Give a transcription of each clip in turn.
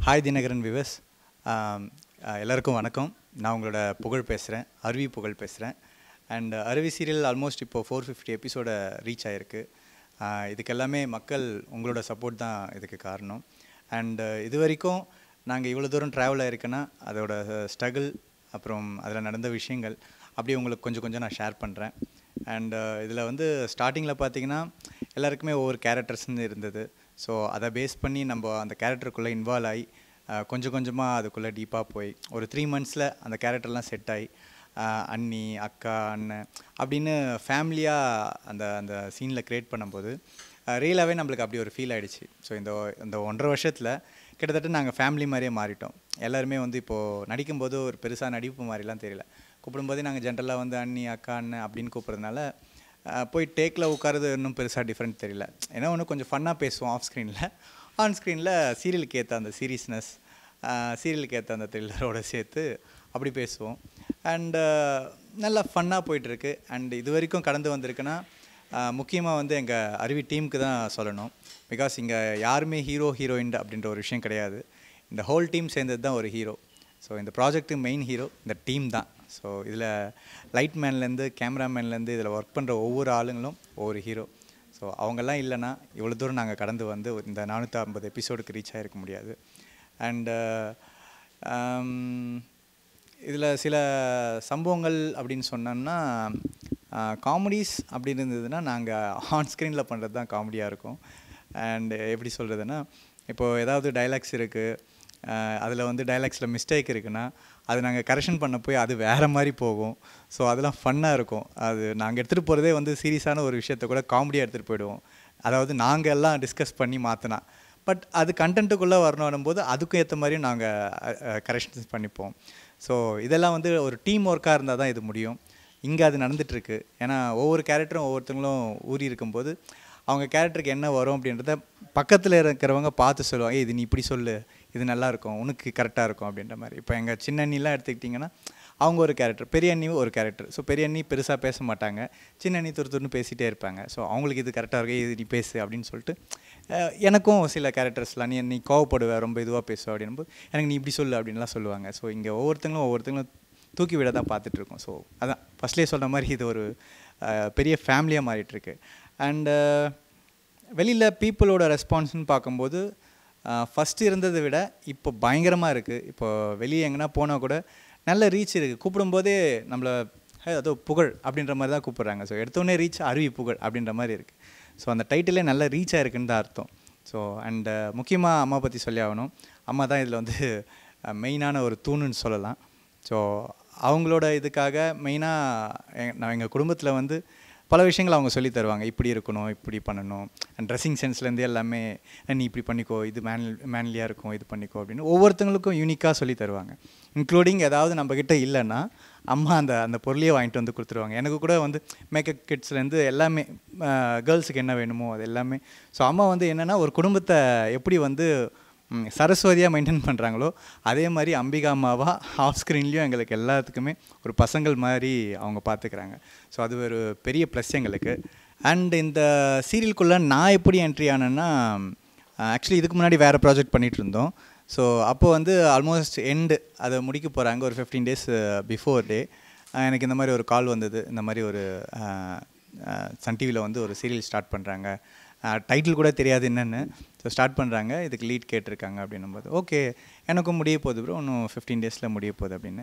hi Dinakaran விவஸ் எல்லாருக்கும் வணக்கம் நான் உங்களோட புகழ் பேசுகிறேன் அருவி புகழ் பேசுகிறேன் அண்ட் அருவி சீரியல் ஆல்மோஸ்ட் இப்போது ஃபோர் ஃபிஃப்டி எபிசோட ரீச் ஆகிருக்கு இதுக்கு எல்லாமே மக்கள் உங்களோட சப்போர்ட் தான் இதுக்கு காரணம் அண்ட் இது வரைக்கும் நாங்கள் இவ்வளோ தூரம் ட்ராவல் ஆயிருக்குன்னா அதோட ஸ்ட்ரகிள் அப்புறம் அதில் நடந்த விஷயங்கள் அப்படியே உங்களுக்கு கொஞ்சம் கொஞ்சம் நான் ஷேர் பண்ணுறேன் அண்ட் இதில் வந்து ஸ்டார்டிங்கில் பார்த்தீங்கன்னா எல்லாருக்குமே ஒவ்வொரு கேரக்டர்ஸ்னு இருந்தது ஸோ அதை பேஸ் பண்ணி நம்ம அந்த கேரக்டருக்குள்ளே இன்வால்வ் ஆகி அஹ், கொஞ்சம் கொஞ்சமாக அதுக்குள்ளே டீப்பாக போய் ஒரு த்ரீ மந்த்ஸில் அந்த கேரக்டர்லாம் செட் ஆகி அஹ், அண்ணி அக்கா அண்ணன் அப்படின்னு ஃபேமிலியாக அந்த அந்த சீனில் க்ரியேட் பண்ணும்போது ரியலாகவே நம்மளுக்கு அப்படி ஒரு ஃபீல் ஆயிடுச்சு ஸோ இந்த இந்த ஒன்றரை வருஷத்தில் கிட்டத்தட்ட நாங்கள் ஃபேமிலி மாதிரியே மாறிட்டோம் எல்லாருமே வந்து இப்போது நடிக்கும்போது ஒரு பெருசாக நடிப்பு மாதிரிலாம் தெரியல கூப்பிடும்போதே நாங்கள் ஜென்ரலாக வந்து அண்ணி அக்கா அண்ணன் அப்படின்னு கூப்பிட்றதுனால அஹ், போய் டேக்கில் உட்காரது இன்னும் பெருசாக டிஃப்ரெண்ட் தெரியல ஏன்னா ஒன்று கொஞ்சம் ஃபன்னாக பேசுவோம் ஆஃப் ஸ்க்ரீனில் ஆன் ஸ்க்ரீனில் சீரியலுக்கு ஏற்ற அந்த சீரியஸ்னஸ் சீரியலுக்கு ஏற்ற அந்த த்ரில்லரோட சேர்த்து அப்படி பேசுவோம் அண்டு நல்லா ஃபன்னாக போயிட்டுருக்கு அண்ட் இது வரைக்கும் கடந்து வந்திருக்குன்னா முக்கியமாக வந்து எங்கள் அருவி டீமுக்கு தான் சொல்லணும் பிகாஸ் இங்கே யாருமே ஹீரோ ஹீரோயின் அப்படின்ற ஒரு விஷயம் கிடையாது இந்த ஹோல் டீம் சேர்ந்தது தான் ஒரு ஹீரோ ஸோ இந்த ப்ராஜெக்ட்டு மெயின் ஹீரோ இந்த டீம் தான் ஸோ இதில் லைட் மேன்லேருந்து கேமராமேன்லேருந்து இதில் ஒர்க் பண்ணுற ஒவ்வொரு ஆளுங்களும் ஒவ்வொரு ஹீரோ ஸோ அவங்கெல்லாம் இல்லைன்னா இவ்வளோ தூரம் நாங்கள் கடந்து வந்து இந்த நானூற்றி ஐம்பது எபிசோடுக்கு ரீச் ஆகிருக்க முடியாது அண்டு இதில் சில சம்பவங்கள் அப்படின்னு சொன்னோம்னா காமெடிஸ் அப்படின்னு இருந்ததுன்னா நாங்கள் ஆன் ஸ்க்ரீனில் பண்ணுறது தான் காமெடியாக இருக்கும் அண்ட் எப்படி சொல்கிறதுன்னா இப்போது ஏதாவது டைலாக்ஸ் இருக்குது அதில் வந்து டைலாக்ஸில் மிஸ்டேக் இருக்குன்னா அது நாங்கள் கரெக்ஷன் பண்ண போய் அது வேறு மாதிரி போகும் ஸோ அதெல்லாம் ஃபன்னாக இருக்கும் அது நாங்கள் எடுத்துகிட்டு போகிறதே வந்து சீரியஸான ஒரு விஷயத்த கூட காமெடியாக எடுத்துகிட்டு போயிடுவோம் அதாவது நாங்கள் எல்லாம் டிஸ்கஸ் பண்ணி மாற்றினா பட் அது கண்டென்ட்டுக்குள்ளே வரணும் போது அதுக்கும் ஏற்ற மாதிரியும் நாங்கள் கரெக்ஷன்ஸ் பண்ணிப்போம் ஸோ இதெல்லாம் வந்து ஒரு டீம் ஒர்க்காக இருந்தால் தான் இது முடியும் இங்கே அது நடந்துகிட்ருக்கு ஏன்னா ஒவ்வொரு கேரக்டரும் ஒவ்வொருத்தங்களும் ஊறி இருக்கும்போது அவங்க கேரக்டருக்கு என்ன வரும் அப்படின்றத பக்கத்தில் இருக்கிறவங்க பார்த்து சொல்லுவாங்க "ஏய், இது நீ இப்படி சொல்லு இது நல்லா இருக்கும் உனக்கு கரெக்டாக இருக்கும் அப்படின்ற மாதிரி இப்போ எங்கள் சின்ன அண்ணிலாம் எடுத்துக்கிட்டிங்கன்னா அவங்க ஒரு கேரக்டர் பெரிய அண்ணி ஒரு கேரக்டர் ஸோ பெரிய அண்ணி பெருசாக பேச மாட்டாங்க சின்ன அண்ணி துரு துருன்னு பேசிகிட்டே இருப்பாங்க ஸோ அவங்களுக்கு இது கரெக்டாக இருக்கு இது நீ பேசு அப்படின்னு சொல்லிட்டு அஹ், எனக்கும் சில கேரக்டர்ஸ்லாம் நீ நீ கோவப்படுவ ரொம்ப இதுவாக பேசுவ அப்படின்போது எனக்கு நீ இப்படி சொல்லு அப்படின்லாம் சொல்லுவாங்க ஸோ இங்கே ஒவ்வொருத்தங்களும் ஒவ்வொருத்தங்களும் தூக்கி விட தான் பார்த்துட்ருக்கோம் ஸோ அதான் ஃபஸ்ட்லேயே சொன்ன மாதிரி இது ஒரு அஹ், பெரிய ஃபேமிலியாக மாறிட்டுருக்கு அண்டு வெளியில் பீப்புளோட ரெஸ்பான்ஸ்னு பார்க்கும்போது ஃபஸ்ட்டு இருந்ததை விட இப்போ பயங்கரமாக இருக்குது இப்போ வெளியே எங்கன்னா போனால் கூட நல்ல ரீச் இருக்குது கூப்பிடும்போதே நம்மளை "ஹே, அதோ புகழ் அப்படின்ற மாதிரி தான் கூப்பிட்றாங்க ஸோ எடுத்தோடனே ரீச் அருவி புகழ் அப்படின்ற மாதிரி இருக்குது ஸோ அந்த டைட்டிலே நல்ல ரீச் ஆயிருக்குன்னு தான் அர்த்தம் ஸோ அண்டு முக்கியமாக அம்மா பற்றி சொல்லி ஆகணும் அம்மா தான் இதில் வந்து மெயினான ஒரு தூணுன்னு சொல்லலாம் ஸோ அவங்களோட இதுக்காக மெயினாக நான் எங்கள் குடும்பத்தில் வந்து பல விஷயங்கள் அவங்க சொல்லி தருவாங்க இப்படி இருக்கணும் இப்படி பண்ணணும் அண்ட் ட்ரெஸ்ஸிங் சென்ஸ்லேருந்து எல்லாமே "அஹ், நீ இப்படி பண்ணிக்கோ இது மேன் மேன்லியாக இருக்கும் இது பண்ணிக்கோ அப்படின்னு ஒவ்வொருத்தங்களுக்கும் யூனிக்காக சொல்லி தருவாங்க இன்க்ளூடிங் ஏதாவது நம்மக்கிட்ட இல்லைன்னா அம்மா அந்த அந்த பொருளையே வாங்கிட்டு வந்து கொடுத்துருவாங்க எனக்கு கூட வந்து மேக்கப் கிட்ஸ்லேருந்து எல்லாமே கேர்ள்ஸுக்கு என்ன வேணுமோ அது எல்லாமே ஸோ அம்மா வந்து என்னென்னா ஒரு குடும்பத்தை எப்படி வந்து ம், சரஸ்வதியாக மெயின்டைன் பண்ணுறாங்களோ அதே மாதிரி அம்பிகா அம்மாவா ஆஃப் ஸ்க்ரீன்லேயும் எங்களுக்கு எல்லாத்துக்குமே ஒரு பசங்கள் மாதிரி அவங்க பார்த்துக்கிறாங்க ஸோ அது ஒரு பெரிய ப்ளஸ் எங்களுக்கு அண்ட் இந்த சீரியலுக்குள்ளே நான் எப்படி என்ட்ரி ஆனேன்னா ஆக்சுவலி இதுக்கு முன்னாடி வேறு ப்ராஜெக்ட் பண்ணிகிட்டு இருந்தோம் ஸோ அப்போ வந்து ஆல்மோஸ்ட் எண்டு அதை முடிக்க போகிறாங்க ஒரு ஃபிஃப்டீன் டேஸ் பிஃபோர் டே எனக்கு இந்த மாதிரி ஒரு கால் வந்தது இந்த மாதிரி ஒரு அஹ், அஹ், சன் டிவியில் வந்து ஒரு சீரியல் ஸ்டார்ட் பண்ணுறாங்க டைட்டில் கூட தெரியாது என்னென்னு ஸோ ஸ்டார்ட் பண்ணுறாங்க இதுக்கு லீட் கேட்டிருக்காங்க அப்படின்னும்போது ஓகே எனக்கும் முடிய போகுது ப்ரோ இன்னும் ஃபிஃப்டீன் டேஸில் முடிய போகுது அப்படின்னு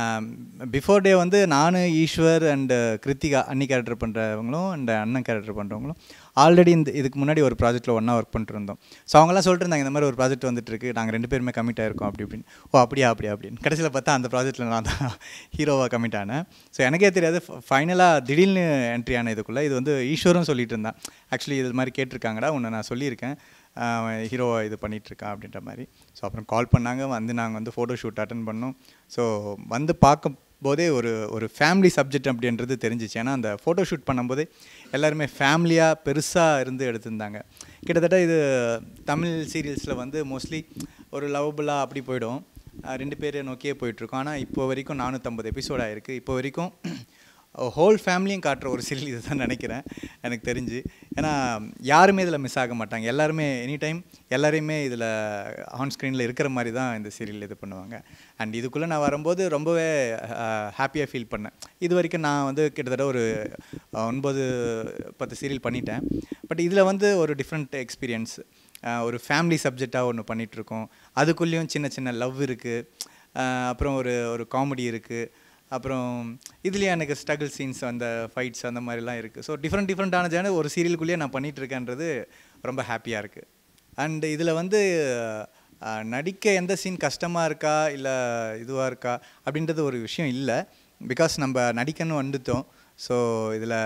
பிஃபோர் டே வந்து நான் ஈஸ்வர் அண்டு கிருத்திகா அன்னி கேரக்டர் பண்ணுறவங்களும் அண்ட் அண்ணன் கேரக்டர் பண்ணுறவங்களும் ஆல்ரெடி இந்த இதுக்கு முன்னாடி ஒரு ப்ராஜெக்ட்டில் ஒன்றா ஒர்க் பண்ணிட்டு இருந்தோம் ஸோ அவங்களாம் சொல்லிட்டு இருந்தாங்க இந்த மாதிரி ஒரு ப்ராஜெக்ட் வந்துட்டு இருக்கு நாங்கள் ரெண்டு பேருமே கமிட் ஆயிருக்கோம் அப்படி இப்படின்னு ஓ அப்படியா அப்படியா அப்படின்னு கடைசியில் பார்த்தா அந்த ப்ராஜெக்ட்டில் நான் தான் ஹீரோவாக கமிட் ஆனேன் ஸோ எனக்கே தெரியாது ஃபைனலாக திடீர்னு என்ட்ரி ஆன இதுக்குள்ளே இது வந்து ஈஸ்வரும் சொல்லிட்டு இருந்தான் ஆக்சுவலி இது மாதிரி கேட்டிருக்காங்கடா உன்னை நான் சொல்லியிருக்கேன் ஹீரோவை இது பண்ணிட்டு இருக்கான் அப்படின்ற மாதிரி ஸோ அப்புறம் கால் பண்ணாங்க வந்து நாங்கள் வந்து ஃபோட்டோ ஷூட் அட்டன் பண்ணோம் ஸோ வந்து பார்க்கும் போதே ஒரு ஒரு ஃபேமிலி சப்ஜெக்ட் அப்படின்றது தெரிஞ்சிச்சு ஏன்னா அந்த ஃபோட்டோ ஷூட் பண்ணும்போதே எல்லாருமே ஃபேமிலியாக பெருசாக இருந்து எடுத்திருந்தாங்க கிட்டத்தட்ட இது தமிழ் சீரியல்ஸில் வந்து மோஸ்ட்லி ஒரு லவபுளாக அப்படி போயிடும் அஹ் ரெண்டு பேரை நோக்கியே போயிட்டுருக்கோம் ஆனால் இப்போ வரைக்கும் நானூற்றம்பது எபிசோட் ஆயிருக்கு இப்போ வரைக்கும் ஹோல் ஃபேமிலியும் காட்டுற ஒரு சீரியல் இது தான் நினைக்கிறேன் எனக்கு தெரிஞ்சு ஏன்னா யாருமே இதில் மிஸ் ஆக மாட்டாங்க எல்லாருமே எனி டைம் எல்லாரையுமே இதில் ஆன் ஸ்க்ரீனில் இருக்கிற மாதிரி தான் இந்த சீரியல் இது பண்ணுவாங்க அண்ட் இதுக்குள்ளே நான் வரும்போது ரொம்பவே ஹாப்பியாக ஃபீல் பண்ணேன் இது வரைக்கும் நான் வந்து கிட்டத்தட்ட ஒரு ஒன்பது பத்து சீரியல் பண்ணிட்டேன் பட் இதில் வந்து ஒரு டிஃப்ரெண்ட் எக்ஸ்பீரியன்ஸ் ஒரு ஃபேமிலி சப்ஜெக்டாக ஒன்று பண்ணிகிட்ருக்கோம் அதுக்குள்ளேயும் சின்ன சின்ன லவ் இருக்குது அப்புறம் ஒரு ஒரு காமெடி இருக்குது அப்புறம் இதுலேயே எனக்கு ஸ்ட்ரகிள் சீன்ஸ் அந்த ஃபைட்ஸ் அந்த மாதிரிலாம் இருக்குது ஸோ டிஃப்ரெண்ட் டிஃப்ரெண்ட்டான ஜேனல் ஒரு சீரியலுக்குள்ளேயே நான் பண்ணிகிட்டு இருக்கேன்றது ரொம்ப ஹாப்பியாக இருக்குது அண்ட் இதில் வந்து அஹ், நடிக்க எந்த சீன் கஷ்டமாக இருக்கா இல்லை இதுவாக இருக்கா அப்படின்றது ஒரு விஷயம் இல்லை பிகாஸ் நம்ம நடிக்கணும் வந்துட்டோம் ஸோ இதில்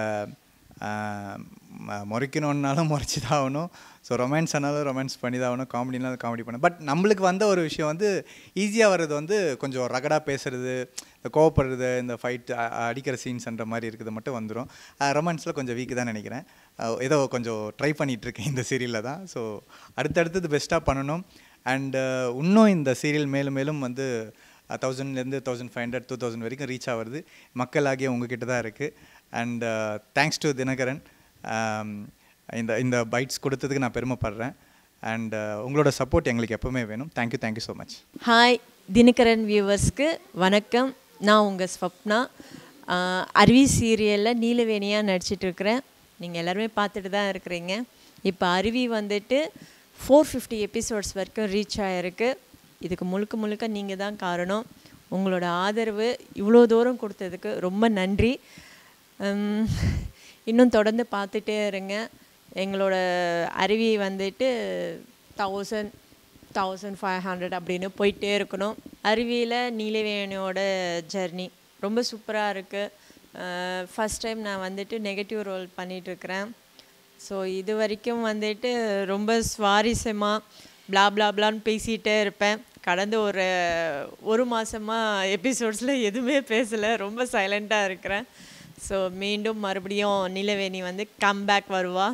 முறைக்கணுன்னாலும் முறைச்சி தான் ஆகணும் ஸோ ரொமான்ஸ் ஆனாலும் ரொமான்ஸ் பண்ணி தான் ஆகணும் காமெடினாலும் காமெடி பண்ண பட் நம்மளுக்கு வந்த ஒரு விஷயம் வந்து ஈஸியாக வர்றது வந்து கொஞ்சம் ரகடாக பேசுறது இந்த கோவப்படுறது இந்த ஃபைட் அடிக்கிற சீன்ஸ்ன்ற மாதிரி இருக்குது மட்டும் வந்துடும் ரொமான்ஸில் கொஞ்சம் வீக்கு தான் நினைக்கிறேன் அஹ் ஏதோ கொஞ்சம் ட்ரை இருக்கேன் இந்த சீரியலில் தான் ஸோ அடுத்தடுத்தது பெஸ்ட்டாக பண்ணணும் அண்டு இன்னும் இந்த சீரியல் மேலும் மேலும் வந்து தௌசண்ட்லேருந்து thousand five hundred two thousand வரைக்கும் ரீச் ஆகுறது மக்களாகிய உங்ககிட்ட தான் இருக்குது and thanks to Dinakaran um, இந்த இந்த பைட்ஸ் கொடுத்ததுக்கு நான் பெருமைப்படுறேன் அண்ட் உங்களோட சப்போர்ட் எங்களுக்கு எப்பவுமே வேணும் thank you thank you so much hi Dinakaran வியூவர்ஸ்க்கு வணக்கம் நான் உங்கள் ஸ்வப்னா ஆஹ் அருவி சீரியலில் நீலவேணியாக நடிச்சிட்டு இருக்கிறேன் நீங்கள் எல்லாருமே பார்த்துட்டு தான் இருக்கிறீங்க இப்போ அருவி வந்துட்டு ஃபோர் ஃபிஃப்டி எபிசோட்ஸ் வரைக்கும் ரீச் ஆகிருக்கு இதுக்கு முழுக்க முழுக்க நீங்கள் தான் காரணம் உங்களோட ஆதரவு இவ்வளோ தூரம் கொடுத்ததுக்கு ரொம்ப நன்றி உம், இன்னும் தொடர்ந்து பார்த்துட்டே இருங்க எங்களோட அருவி வந்துட்டு தௌசண்ட் தௌசண்ட் ஃபைவ் ஹண்ட்ரட் அப்படின்னு போயிட்டே இருக்கணும் அருவியில் நீலவேணியோட ஜர்னி ரொம்ப சூப்பராக இருக்குது ஃபஸ்ட் டைம் நான் வந்துட்டு நெகட்டிவ் ரோல் பண்ணிகிட்ருக்கிறேன் ஸோ இது வரைக்கும் வந்துட்டு ரொம்ப சுவாரஸ்யமாக blah blah பிளான்னு பேசிகிட்டே இருப்பேன் கடந்த ஒரு ஒரு மாதமாக எபிசோட்ஸில் எதுவுமே பேசலை ரொம்ப சைலண்ட்டாக இருக்கிறேன் ஸோ மீண்டும் மறுபடியும் நிலவேணி வந்து கம்பேக் வருவா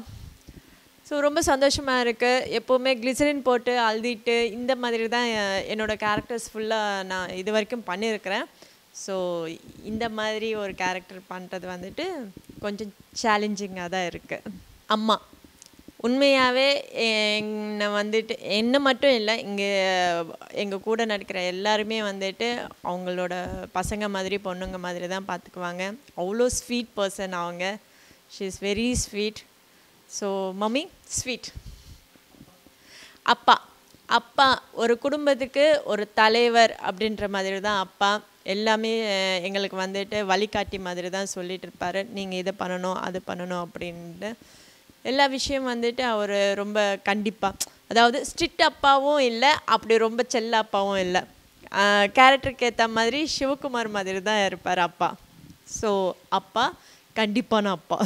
ஸோ ரொம்ப சந்தோஷமாக இருக்குது எப்போவுமே கிளிசரின் போட்டு அழுதிட்டு இந்த மாதிரி தான் எ- என்னோட கேரக்டர்ஸ் ஃபுல்லாக நான் இது வரைக்கும் பண்ணியிருக்கிறேன் ஸோ இந்த மாதிரி ஒரு கேரக்டர் பண்ணுறது வந்துட்டு கொஞ்சம் சேலஞ்சிங்காக தான் இருக்குது அம்மா உண்மையாகவே என்னை வந்துட்டு என்ன மட்டும் இல்லை இங்கே எங்கள் கூட நடிக்கிற எல்லாருமே வந்துட்டு அவங்களோட பசங்க மாதிரி பொண்ணுங்க மாதிரி தான் பார்த்துக்குவாங்க அவ்வளோ ஸ்வீட் பர்சன் அவங்க she is very sweet so mummy sweet அப்பா அப்பா ஒரு குடும்பத்துக்கு ஒரு தலைவர் அப்படின்ற மாதிரி தான் அப்பா எல்லாமே அஹ், எங்களுக்கு வந்துட்டு வழிகாட்டி மாதிரி தான் சொல்லிட்டு இருப்பாரு நீங்கள் இதை பண்ணணும் அது பண்ணணும் அப்படின்ட்டு எல்லா விஷயம் வந்துட்டு அவர் ரொம்ப கண்டிப்பாக அதாவது ஸ்ட்ரிக்ட் அப்பாவும் இல்லை அப்படி ரொம்ப செல்ல அப்பாவும் இல்லை கேரக்டருக்கு ஏற்ற மாதிரி சிவகுமார் மாதிரி தான் இருப்பார் அப்பா ஸோ அப்பா கண்டிப்பான அப்பா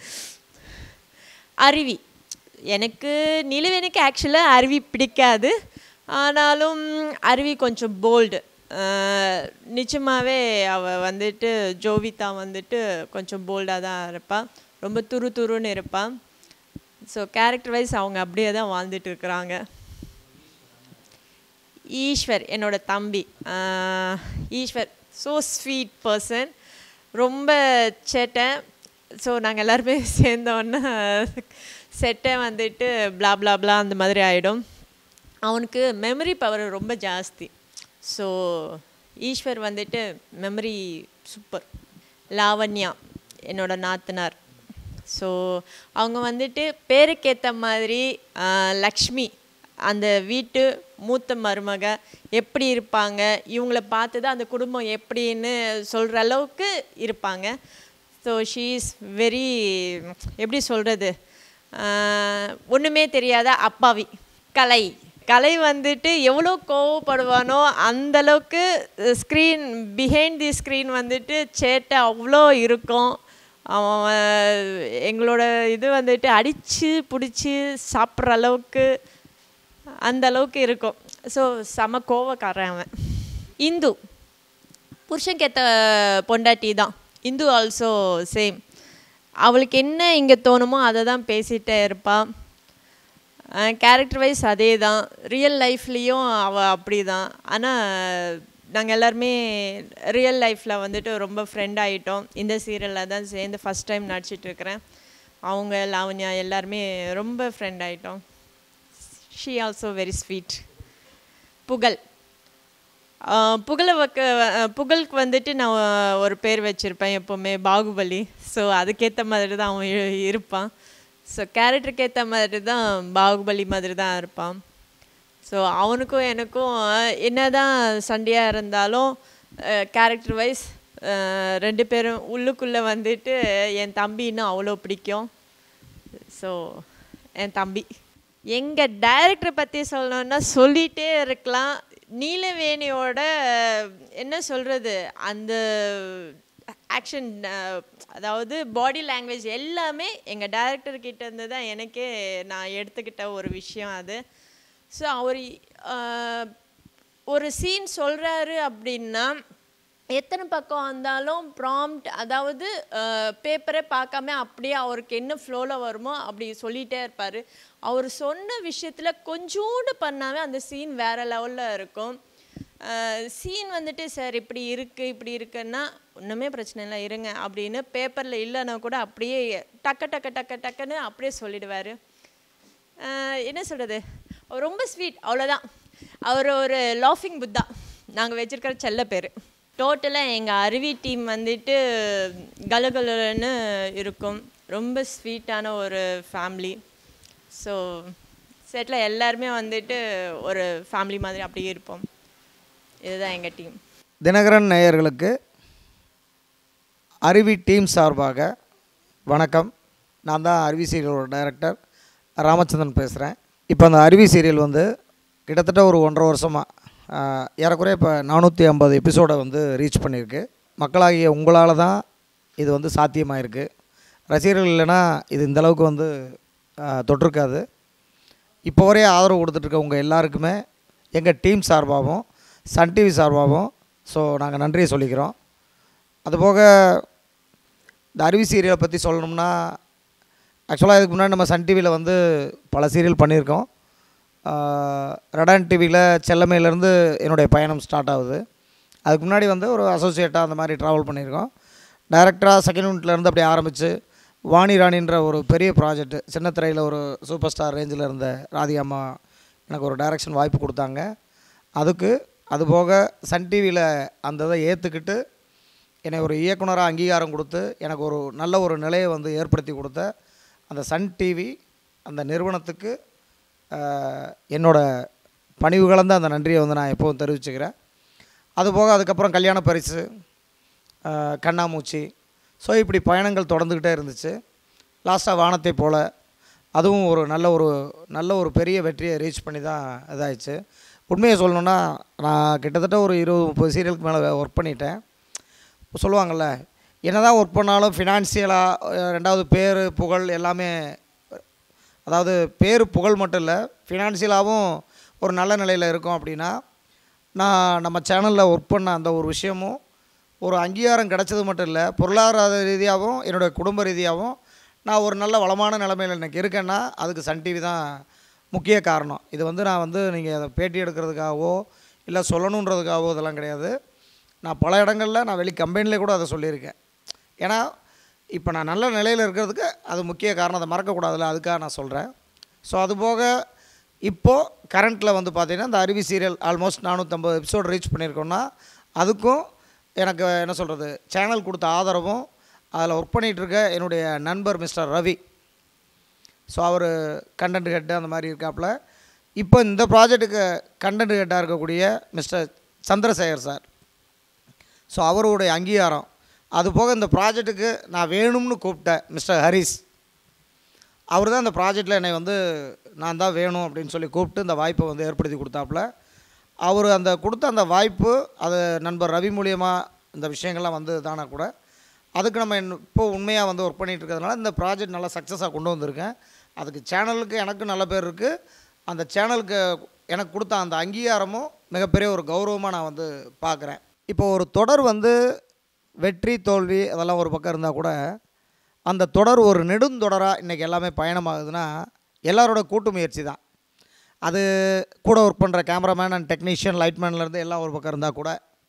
அருவி எனக்கு நிலவேனுக்கு ஆக்சுவலாக அருவி பிடிக்காது ஆனாலும் அருவி கொஞ்சம் போல்டு நிச்சயமாகவே அவள் வந்துட்டு ஜோவிதா வந்துட்டு கொஞ்சம் போல்டாக தான் இருப்பாள் ரொம்ப துரு துருன்னு இருப்பாள் ஸோ கேரக்டர் வைஸ் அவங்க அப்படியே தான் வாழ்ந்துட்டு இருக்கிறாங்க ஈஸ்வர் என்னோட தம்பி ஆஹ் ஈஸ்வர் ஸோ ஸ்வீட் பர்சன் ரொம்ப சேட்டை ஸோ நாங்கள் எல்லாருமே சேர்ந்தோன்னே செட்டை வந்துட்டு blah blah blah அந்த மாதிரி ஆகிடும் அவனுக்கு மெமரி பவர் ரொம்ப ஜாஸ்தி ஸோ ஈஸ்வர் வந்துட்டு மெமரி சூப்பர் லாவண்யா என்னோட நாத்தனார் ஸோ அவங்க வந்துட்டு பேருக்கேற்ற மாதிரி ஆஹ், லக்ஷ்மி அந்த வீட்டு மூத்த மருமக எப்படி இருப்பாங்க இவங்கள பார்த்து தான் அந்த குடும்பம் எப்படின்னு சொல்கிற அளவுக்கு இருப்பாங்க ஸோ ஷீ இஸ் வெரி எப்படி சொல்கிறது ஒன்றுமே தெரியாத அப்பாவி கலை கலை வந்துட்டு எவ்வளோ கோவப்படுவானோ அந்த அளவுக்கு ஸ்க்ரீன் பிஹைண்ட் தி ஸ்க்ரீன் வந்துட்டு சேட்டை அவ்வளோ இருக்கும் அவன் எங்களோட இது வந்துட்டு அடித்து பிடிச்சி சாப்பிட்ற அளவுக்கு அந்த அளவுக்கு இருக்கும் ஸோ செம கோவக்காரன் அவன் இந்து புருஷனுக்கேற்ற பொண்டாட்டி தான் இந்து ஆல்சோ சேம் அவளுக்கு என்ன இங்கே தோணுமோ அதை தான் பேசிகிட்டே இருப்பாள் கேரக்டர் வைஸ் அதே தான் ரியல் லைஃப்லேயும் அவள் அப்படி தான் ஆனால் நாங்கள் எல்லாருமே ரியல் லைஃப்பில் வந்துட்டு ரொம்ப ஃப்ரெண்ட் ஆகிட்டோம் இந்த சீரியலில் தான் சேர்ந்து ஃபஸ்ட் டைம் நடிச்சிட்ருக்கிறேன் அவங்க லாவண்யா எல்லாருமே ரொம்ப ஃப்ரெண்ட் ஆகிட்டோம் ஷீ ஆல்சோ வெரி ஸ்வீட் புகழ் ஆஹ் புகழை வக்க அஹ் புகழுக்கு வந்துட்டு நான் ஒரு பேர் வச்சுருப்பேன் எப்போவுமே பாகுபலி ஸோ அதுக்கேற்ற மாதிரி தான் அவன் இரு- இருப்பான் ஸோ கேரக்டருக்கு ஏற்ற மாதிரி தான் பாகுபலி மாதிரி தான் இருப்பான் ஸோ அவனுக்கும் எனக்கும் என்னதான் சண்டையாக இருந்தாலும் கேரக்டர் வைஸ் ரெண்டு பேரும் உள்ளுக்குள்ளே வந்துட்டு என் தம்பி இன்னும் அவ்வளோ பிடிக்கும் ஸோ என் தம்பி எங்கள் டைரக்டரை பற்றி சொல்லணுன்னா சொல்லிகிட்டே இருக்கலாம் நீலவேணியோட என்ன சொல்கிறது அந்த ஆக்ஷன் அதாவது பாடி லாங்குவேஜ் எல்லாமே எங்கள் டைரக்டர் கிட்ட இருந்து தான் எனக்கே நான் எடுத்துக்கிட்ட ஒரு விஷயம் அது ஸோ அவர் அஹ், ஒரு சீன் சொல்கிறாரு அப்படின்னா எத்தனை பக்கம் வந்தாலும் ப்ராம்ப்ட் அதாவது பேப்பரை பார்க்காம அப்படியே அவருக்கு என்ன ஃப்ளோவில் வருமோ அப்படி சொல்லிகிட்டே இருப்பார் அவர் சொன்ன விஷயத்தில் கொஞ்சோண்டு பண்ணாவே அந்த சீன் வேறு லெவலில் இருக்கும் சீன் வந்துட்டு சார் இப்படி இருக்குது இப்படி இருக்குன்னா ஒன்றுமே பிரச்சனை இல்லை இருங்க அப்படின்னு பேப்பரில் இல்லைன்னா கூட அப்படியே டக்கு டக்கு டக்கு டக்குன்னு அப்படியே சொல்லிடுவார் ஆஹ் என்ன சொல்கிறது அவர் ரொம்ப ஸ்வீட் அவ்வளோதான் அவர் ஒரு லாஃபிங் புத்தா நாங்கள் வச்சிருக்கிற செல்ல பேர் டோட்டலாக எங்கள் அருவி டீம் வந்துட்டு கலகலன்னு இருக்கும் ரொம்ப ஸ்வீட்டான ஒரு ஃபேமிலி ஸோ செட்டில் எல்லாருமே வந்துட்டு ஒரு ஃபேமிலி மாதிரி அப்படியே இருப்போம் இதுதான் எங்கள் டீம் தினகரன் நேயர்களுக்கு அருவி டீம் சார்பாக வணக்கம் நான் தான் அருவி சீரியலோட டைரக்டர் ராமச்சந்திரன் பேசுகிறேன் இப்போ அந்த அருவி சீரியல் வந்து கிட்டத்தட்ட ஒரு ஒன்றரை வருஷமாக ஏறக்குறைய இப்போ நானூற்றி ஐம்பது எபிசோடை வந்து ரீச் பண்ணியிருக்கு மக்களாகிய உங்களால் தான் இது வந்து சாத்தியமாயிருக்கு ரசிகர்கள் இல்லைன்னா இது இந்த அளவுக்கு வந்து ஆஹ், தொட்டிருக்காது இப்போ வரைய ஆதரவு கொடுத்துட்ருக்க உங்கள் எல்லாருக்குமே எங்கள் டீம் சார்பாகவும் சன் டிவி சார்பாகவும் ஸோ நாங்கள் நன்றியை சொல்லிக்கிறோம் அதுபோக இந்த அருவி சீரியலை பற்றி சொல்லணும்னா ஆக்சுவலாக இதுக்கு முன்னாடி நம்ம சன் டிவியில் வந்து பல சீரியல் பண்ணியிருக்கோம் ஆஹ், ரெடான் டிவியில் செல்லமையிலேருந்து என்னுடைய பயணம் ஸ்டார்ட் ஆகுது அதுக்கு முன்னாடி வந்து ஒரு அசோசியேட்டாக அந்த மாதிரி ட்ராவல் பண்ணியிருக்கோம் டைரக்டராக செகண்ட் யூனிட்லேருந்து அப்படியே ஆரம்பித்து வாணி ராணின்ற ஒரு பெரிய ப்ராஜெக்ட் சின்ன திரையில் ஒரு சூப்பர் ஸ்டார் ரேஞ்சில் இருந்த ராதிகாம்மா எனக்கு ஒரு டைரக்ஷன் வாய்ப்பு கொடுத்தாங்க அதுக்கு அதுபோக சன் டிவியில் அந்த இதை ஏற்றுக்கிட்டு என்னை ஒரு இயக்குனராக அங்கீகாரம் கொடுத்து எனக்கு ஒரு நல்ல ஒரு நிலையை வந்து ஏற்படுத்தி கொடுத்த அந்த சன் டிவி அந்த நிறுவனத்துக்கு ஆஹ், என்னோட பணிவு கலந்த அந்த நன்றியை வந்து நான் எப்போவும் தெரிவிச்சுக்கிறேன் அதுபோக அதுக்கப்புறம் கல்யாண பரிசு ஆஹ், கண்ணாமூச்சி ஸோ இப்படி பயணங்கள் தொடர்ந்துக்கிட்டே இருந்துச்சு லாஸ்ட்டாக வானத்தை போல் அதுவும் ஒரு நல்ல ஒரு நல்ல ஒரு பெரிய வெற்றியை ரீச் பண்ணி தான் இதாகிடுச்சு உண்மையை சொல்லணுன்னா நான் கிட்டத்தட்ட ஒரு இருபது முப்பது சீரியலுக்கு மேலே ஒர்க் பண்ணிட்டேன் சொல்லுவாங்கள்ல என்ன தான் ஒர்க் பண்ணாலும் ஃபினான்சியலாக ரெண்டாவது பேர் புகழ் எல்லாமே அதாவது பேர் புகழ் மட்டும் இல்லை ஃபினான்சியலாகவும் ஒரு நல்ல நிலையில் இருக்கோம் அப்படின்னா நான் நம்ம சேனலில் ஒர்க் பண்ண அந்த ஒரு விஷயமும் ஒரு அங்கீகாரம் கிடைச்சது மட்டும் இல்லை பொருளாதார ரீதியாகவும் என்னுடைய குடும்ப ரீதியாகவும் நான் ஒரு நல்ல வளமான நிலைமையில் எனக்கு இருக்கேன்னா அதுக்கு சன் டிவி தான் முக்கிய காரணம் இது வந்து நான் வந்து நீங்கள் அதை பேட்டி எடுக்கிறதுக்காகவோ இல்லை சொல்லணுன்றதுக்காகவோ இதெல்லாம் கிடையாது நான் பல இடங்களில் நான் வெளி கம்பெனிலே கூட அதை சொல்லியிருக்கேன் ஏன்னா இப்போ நான் நல்ல நிலையில் இருக்கிறதுக்கு அது முக்கிய காரணம் அதை மறக்கக்கூடாதுல்ல அதுக்காக நான் சொல்கிறேன் ஸோ அதுபோக இப்போது கரண்ட்டில் வந்து பார்த்திங்கன்னா இந்த அருவி சீரியல் ஆல்மோஸ்ட் நானூற்றம்பது எபிசோடு ரீச் பண்ணியிருக்கோன்னா அதுக்கும் எனக்கு என்ன சொல்கிறது சேனல் கொடுத்த ஆதரவும் அதில் ஒர்க் பண்ணிகிட்டு இருக்க என்னுடைய நண்பர் மிஸ்டர் ரவி ஸோ அவர் கண்டென்ட் ஹெட்டு அந்த மாதிரி இருக்காப்புல இப்போ இந்த ப்ராஜெக்ட்டுக்கு கண்டென்ட் ஹெட்டாக இருக்கக்கூடிய மிஸ்டர் சந்திரசேகர் சார் ஸோ அவருடைய அங்கீகாரம் அது போக இந்த ப்ராஜெக்ட்டுக்கு நான் வேணும்னு கூப்பிட்டேன் மிஸ்டர் ஹரிஸ் அவர் தான் இந்த ப்ராஜெக்டில் என்னை வந்து நான் தான் வேணும் அப்படின்னு சொல்லி கூப்பிட்டு இந்த வாய்ப்பை வந்து ஏற்படுத்தி கொடுத்தாப்புல அவர் அந்த கொடுத்த அந்த வாய்ப்பு அது நண்பர் ரவி மூலியமாக இந்த விஷயங்கள்லாம் வந்து தானா கூட அதுக்கு நம்ம இன்னும் இப்போ உண்மையாக வந்து ஒர்க் பண்ணிகிட்டு இருக்கிறதுனால இந்த ப்ராஜெக்ட் நல்லா சக்ஸஸாக கொண்டு வந்திருக்கேன் அதுக்கு சேனலுக்கு எனக்கு நல்ல பேர் இருக்குது அந்த சேனலுக்கு எனக்கு கொடுத்த அந்த அங்கீகாரமும் மிகப்பெரிய ஒரு கௌரவமாக நான் வந்து பார்க்குறேன் இப்போ ஒரு தொடர் வந்து வெற்றி தோல்வி அதெல்லாம் ஒரு பக்கம் இருந்தால் கூட அந்த தொடர் ஒரு நெடுந்தொடராக இன்றைக்கி எல்லாமே பயணமாகுதுன்னா எல்லாரோட கூட்டு முயற்சி தான் அது கூட ஒர்க் பண்ணுற கேமராமேன் அண்ட் டெக்னீஷியன் லைட்மேன்லேருந்து எல்லாம் ஒரு பக்கம் இருந்தால் கூட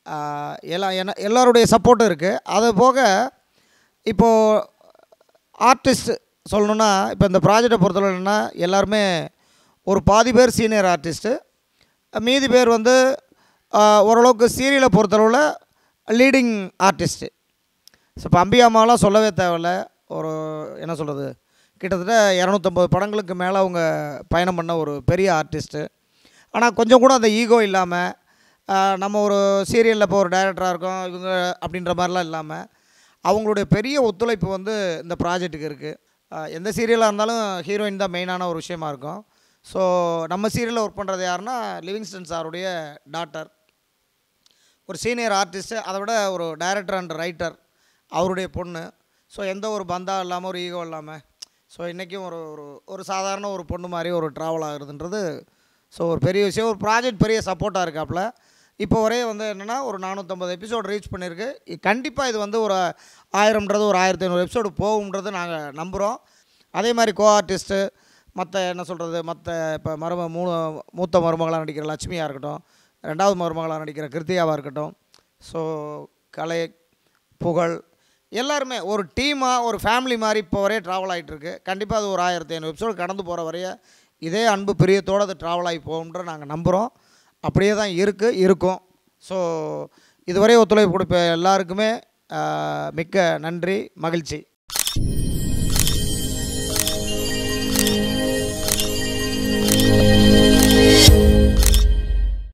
ஆஹ் எல்லா என்ன எல்லாருடைய சப்போர்ட்டும் இருக்குது அது போக இப்போது ஆர்டிஸ்ட் சொல்லணுன்னா இப்போ இந்த ப்ராஜெக்டை பொறுத்தவரை என்னன்னா எல்லாருமே ஒரு பாதி பேர் சீனியர் ஆர்டிஸ்ட்டு மீதி பேர் வந்து ஆஹ் ஓரளவுக்கு சீரியலை பொறுத்தளவில் லீடிங் ஆர்டிஸ்ட்டு ஸோ இப்போ அம்பி அம்மாவெலாம் சொல்லவே தேவையில்ல ஒரு என்ன சொல்கிறது கிட்டத்தட்ட இரநூத்தம்பது படங்களுக்கு மேலே அவங்க பயணம் பண்ண ஒரு பெரிய ஆர்டிஸ்ட்டு ஆனால் கொஞ்சம் கூட அந்த ஈகோ இல்லாமல் நம்ம ஒரு சீரியலில் இப்போ ஒரு டைரக்டராக இருக்கோம் இவங்க அப்படின்ற மாதிரிலாம் இல்லாமல் அவங்களுடைய பெரிய ஒத்துழைப்பு வந்து இந்த ப்ராஜெக்ட்டுக்கு இருக்குது எந்த சீரியலாக இருந்தாலும் ஹீரோயின் தான் மெயினான ஒரு விஷயமா இருக்கும் ஸோ நம்ம சீரியலில் ஒர்க் பண்ணுறது யாருன்னா லிவிங்ஸ்டன் சாருடைய டாட்டர் ஒரு சீனியர் ஆர்டிஸ்ட்டு அதை விட ஒரு டைரக்டர் அண்ட் ரைட்டர் அவருடைய பொண்ணு ஸோ எந்த ஒரு பந்தா இல்லாமல் ஒரு ஈகோ இல்லாமல் ஸோ இன்றைக்கும் ஒரு ஒரு ஒரு சாதாரண ஒரு பொண்ணு மாதிரி ஒரு ட்ராவல் ஆகுறதுன்றது ஸோ ஒரு பெரிய விஷயம் ஒரு ப்ராஜெக்ட் பெரிய சப்போர்ட்டாக இருக்காப்புல இப்போ வரையும் வந்து என்னென்னா ஒரு நானூற்றம்பது எபிசோடு ரீச் பண்ணியிருக்கு கண்டிப்பாக இது வந்து ஒரு ஆயிரம்ன்றது ஒரு ஆயிரத்தி ஐநூறு எபிசோடு போகும்ன்றது நாங்கள் நம்புகிறோம் அதே மாதிரி கோ ஆர்டிஸ்ட்டு மற்ற என்ன சொல்கிறது மற்ற இப்போ மரும மூணு மூத்த மருமகளாக நடிக்கிற லட்சுமியாக இருக்கட்டும் ரெண்டாவது மருமகளாக நடிக்கிற கிருத்தியாவாக இருக்கட்டும் ஸோ கலை புகழ் எல்லாருமே ஒரு டீமாக ஒரு ஃபேமிலி மாதிரி இப்போ வரையும் ட்ராவல் ஆகிட்டு இருக்கு கண்டிப்பாக அது ஒரு ஆயிரத்தி ஐநூறு எபிசோடு கடந்து போகிற வரைய இதே அன்பு பிரியத்தோடு அது ட்ராவல் ஆகி போகும்ன்ற நாங்கள் நம்புகிறோம் அப்படியே தான் இருக்குது இருக்கும் ஸோ இதுவரை ஒத்துழைப்பு கொடுப்ப எல்லாருக்குமே ஆஹ், மிக்க நன்றி மகிழ்ச்சி